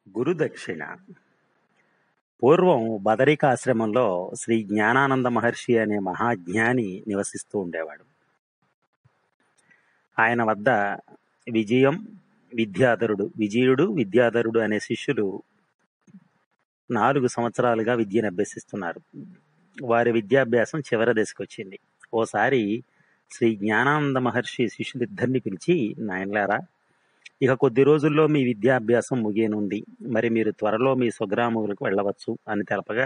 గురుదక్షిణ పూర్వం బదరికాశ్రమంలో శ్రీ జ్ఞానానంద మహర్షి అనే మహాజ్ఞాని నివసిస్తూ ఉండేవాడు ఆయన వద్ద విజయం విద్యాధరుడు విజయుడు విద్యాధరుడు అనే శిష్యులు నాలుగు సంవత్సరాలుగా విద్యను అభ్యసిస్తున్నారు వారి విద్యాభ్యాసం చివరి దశకు వచ్చింది ఓసారి శ్రీ జ్ఞానానంద మహర్షి శిష్యులిద్దరిని పిలిచి నాయనలారా ఇక కొద్ది రోజుల్లో మీ విద్యాభ్యాసం ముగియనుంది మరి మీరు త్వరలో మీ స్వగ్రామములకు వెళ్ళవచ్చు అని తెలపగా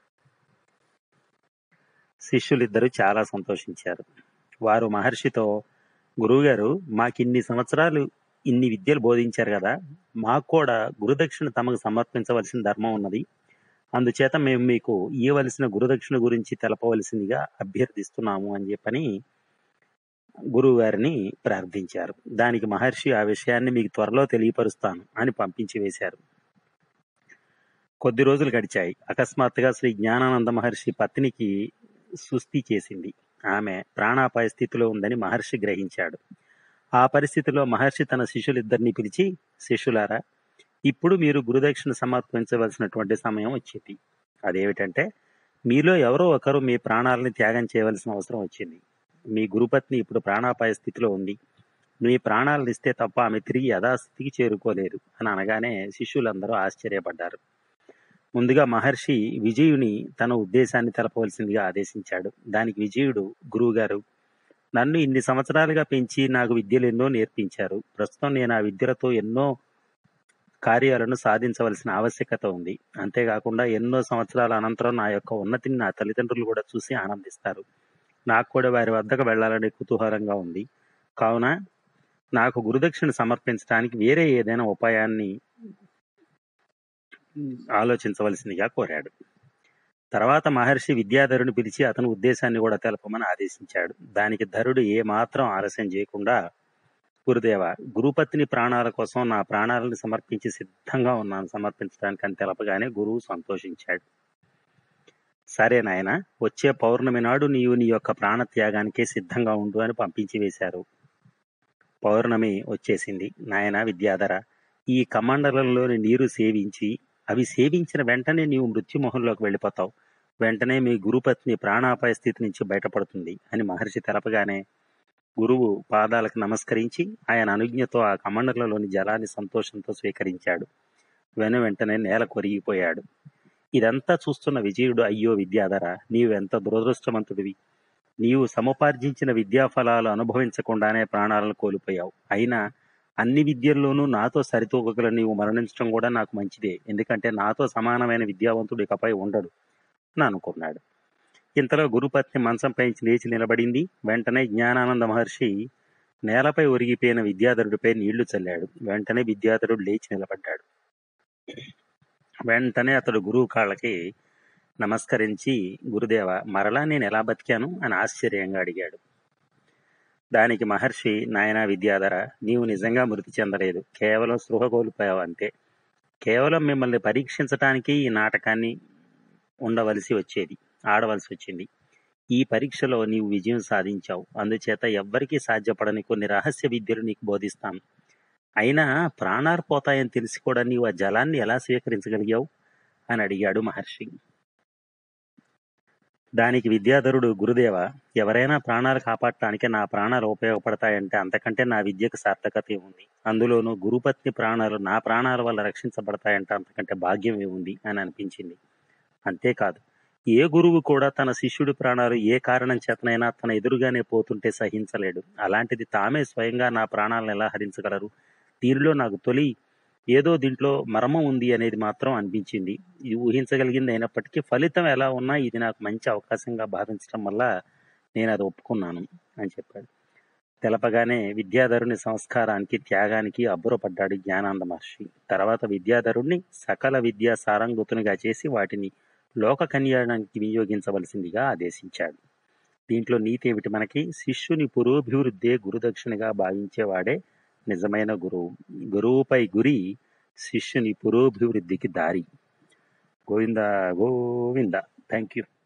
శిష్యులిద్దరూ చాలా సంతోషించారు వారు మహర్షితో గురువుగారు మాకు ఇన్ని సంవత్సరాలు ఇన్ని విద్యలు బోధించారు కదా మాకు కూడా గురుదక్షిణ తమకు సమర్పించవలసిన ధర్మం ఉన్నది అందుచేత మేము మీకు ఇవ్వవలసిన గురుదక్షిణ గురించి తెలపవలసిందిగా అభ్యర్థిస్తున్నాము అని చెప్పని గురువు గారిని ప్రార్థించారు దానికి మహర్షి ఆ విషయాన్ని మీకు త్వరలో తెలియపరుస్తాను అని పంపించి వేశారు కొద్ది రోజులు గడిచాయి అకస్మాత్తుగా శ్రీ జ్ఞానానంద మహర్షి పత్నికి సుస్థి చేసింది ఆమె ప్రాణాపాయ స్థితిలో ఉందని మహర్షి గ్రహించాడు ఆ పరిస్థితిలో మహర్షి తన శిష్యులిద్దరిని పిలిచి శిష్యులారా ఇప్పుడు మీరు గురుదక్షిణ సమర్పించవలసినటువంటి సమయం వచ్చింది అదేమిటంటే మీలో ఎవరో ఒకరు మీ ప్రాణాలని త్యాగం చేయవలసిన అవసరం వచ్చింది మీ గురుపత్ని ఇప్పుడు ప్రాణాపాయ స్థితిలో ఉంది మీ ప్రాణాలను ఇస్తే తప్ప ఆమె తిరిగి యథాస్థితికి చేరుకోలేదు అని అనగానే శిష్యులందరూ ఆశ్చర్యపడ్డారు ముందుగా మహర్షి విజయుని తన ఉద్దేశాన్ని తెలపవలసిందిగా ఆదేశించాడు దానికి విజయుడు గురువుగారు నన్ను ఇన్ని సంవత్సరాలుగా పెంచి నాకు విద్యలు ఎన్నో నేర్పించారు ప్రస్తుతం నేను ఆ విద్యలతో ఎన్నో కార్యాలను సాధించవలసిన ఆవశ్యకత ఉంది అంతేకాకుండా ఎన్నో సంవత్సరాల అనంతరం నా యొక్క ఉన్నతిని నా తల్లిదండ్రులు కూడా చూసి ఆనందిస్తారు నాకు కూడా వారి వద్దకు వెళ్ళాలనే కుతూహలంగా ఉంది కావున నాకు గురుదక్షిణ సమర్పించడానికి వేరే ఏదైనా ఉపాయాన్ని ఆలోచించవలసిందిగా కోరాడు తర్వాత మహర్షి విద్యాధరుని పిలిచి అతని ఉద్దేశాన్ని కూడా తెలపమని ఆదేశించాడు దానికి ధరుడు ఏ మాత్రం ఆలస్యం చేయకుండా గురుదేవ గురుపత్ని ప్రాణాల కోసం నా ప్రాణాలను సమర్పించి సిద్ధంగా ఉన్నాను సమర్పించడానికి అని తెలపగానే గురువు సంతోషించాడు సరే నాయన వచ్చే పౌర్ణమి నాడు నీవు నీ యొక్క ప్రాణత్యాగానికే సిద్ధంగా ఉండు అని పంపించి వేశారు పౌర్ణమి వచ్చేసింది నాయన విద్యాధర ఈ కమండలంలోని నీరు సేవించి అవి సేవించిన వెంటనే నీవు మృత్యుమోహంలోకి వెళ్ళిపోతావు వెంటనే మీ గురుపత్ని ప్రాణాపాయ స్థితి నుంచి బయటపడుతుంది అని మహర్షి తెలపగానే గురువు పాదాలకు నమస్కరించి ఆయన అనుజ్ఞతో ఆ కమండలలోని జలాన్ని సంతోషంతో స్వీకరించాడు వెను వెంటనే నేల కొరిగిపోయాడు ఇదంతా చూస్తున్న విజయుడు అయ్యో విద్యాధర నీవెంత దురదృష్టవంతుడివి నీవు సముపార్జించిన విద్యాఫలాలు అనుభవించకుండానే ప్రాణాలను కోల్పోయావు అయినా అన్ని విద్యల్లోనూ నాతో సరితూగగల నీవు మరణించడం కూడా నాకు మంచిదే ఎందుకంటే నాతో సమానమైన విద్యావంతుడు ఇకపై ఉండడు అని అనుకున్నాడు ఇంతలో గురుపత్ని మంచంపై నుంచి లేచి నిలబడింది వెంటనే జ్ఞానానంద మహర్షి నేలపై ఒరిగిపోయిన విద్యాధరుడిపై నీళ్లు చల్లాడు వెంటనే విద్యాధరుడు లేచి నిలబడ్డాడు వెంటనే అతడు గురువు కాళ్ళకి నమస్కరించి గురుదేవ మరలా నేను ఎలా బతికాను అని ఆశ్చర్యంగా అడిగాడు దానికి మహర్షి నాయన విద్యాధర నీవు నిజంగా మృతి చెందలేదు కేవలం స్పృహ కోల్పోయావు అంతే కేవలం మిమ్మల్ని పరీక్షించటానికి ఈ నాటకాన్ని ఉండవలసి వచ్చేది ఆడవలసి వచ్చింది ఈ పరీక్షలో నీవు విజయం సాధించావు అందుచేత ఎవ్వరికీ సాధ్యపడని కొన్ని రహస్య విద్యలు నీకు బోధిస్తాను అయినా ప్రాణాలు పోతాయని తెలిసి కూడా నీవు ఆ జలాన్ని ఎలా స్వీకరించగలిగావు అని అడిగాడు మహర్షి దానికి విద్యాధరుడు గురుదేవ ఎవరైనా ప్రాణాలు కాపాడటానికి నా ప్రాణాలు ఉపయోగపడతాయంటే అంతకంటే నా విద్యకు సార్థకత ఉంది అందులోనూ గురుపత్ని ప్రాణాలు నా ప్రాణాల వల్ల రక్షించబడతాయంటే అంతకంటే భాగ్యం ఉంది అని అనిపించింది అంతేకాదు ఏ గురువు కూడా తన శిష్యుడి ప్రాణాలు ఏ కారణం చేతనైనా తన ఎదురుగానే పోతుంటే సహించలేడు అలాంటిది తామే స్వయంగా నా ప్రాణాలను ఎలా హరించగలరు దీనిలో నాకు తొలి ఏదో దీంట్లో మర్మం ఉంది అనేది మాత్రం అనిపించింది ఇది ఊహించగలిగింది అయినప్పటికీ ఫలితం ఎలా ఉన్నా ఇది నాకు మంచి అవకాశంగా భావించడం వల్ల నేను అది ఒప్పుకున్నాను అని చెప్పాడు తెలపగానే విద్యాధరుని సంస్కారానికి త్యాగానికి అబ్బురపడ్డాడు జ్ఞానానంద మహర్షి తర్వాత విద్యాధరుణ్ణి సకల విద్యా సారంగుతునిగా చేసి వాటిని లోక కన్యాడానికి వినియోగించవలసిందిగా ఆదేశించాడు దీంట్లో నీతి ఏమిటి మనకి శిష్యుని పురోభివృద్ధే గురుదక్షిణగా భావించేవాడే నిజమైన గురువు గురువుపై గురి శిష్యుని పురోభివృద్ధికి దారి గోవింద గోవింద థ్యాంక్ యూ